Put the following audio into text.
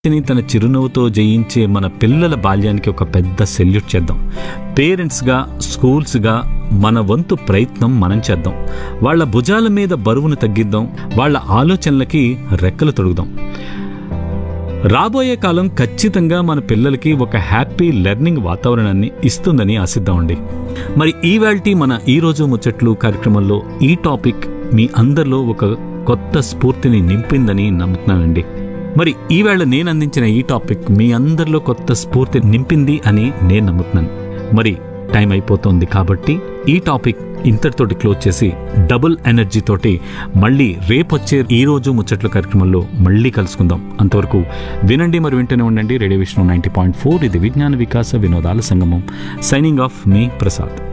ని తన చిరునవ్వుతో జయించే మన పిల్లల బాల్యానికి ఒక పెద్ద సెల్యూట్ చేద్దాం పేరెంట్స్గా స్కూల్స్గా మన వంతు ప్రయత్నం మనం చేద్దాం వాళ్ళ భుజాల మీద బరువును తగ్గిద్దాం వాళ్ళ ఆలోచనలకి రెక్కలు తొడుగుదాం రాబోయే కాలం ఖచ్చితంగా మన పిల్లలకి ఒక హ్యాపీ లెర్నింగ్ వాతావరణాన్ని ఇస్తుందని ఆశిద్దామండి మరి ఈవేల్టి మన ఈ రోజు ముచ్చట్లు కార్యక్రమంలో ఈ టాపిక్ మీ అందరిలో ఒక కొత్త స్ఫూర్తిని నింపిందని నమ్ముతున్నానండి మరి ఈవేళ నేను అందించిన ఈ టాపిక్ మీ అందరిలో కొత్త స్ఫూర్తి నింపింది అని నేను నమ్ముతున్నాను మరి టైం అయిపోతుంది కాబట్టి ఈ టాపిక్ ఇంతటితోటి క్లోజ్ చేసి డబుల్ ఎనర్జీ తోటి మళ్ళీ రేపొచ్చే ఈ రోజు ముచ్చట్ల కార్యక్రమంలో మళ్ళీ కలుసుకుందాం అంతవరకు వినండి మరి వింటూనే ఉండండి radio Vishnu ninety point four ఇది విజ్ఞాన వికాస వినోదాల సంగమం సైనింగ్ ఆఫ్ మీ ప్రసాద్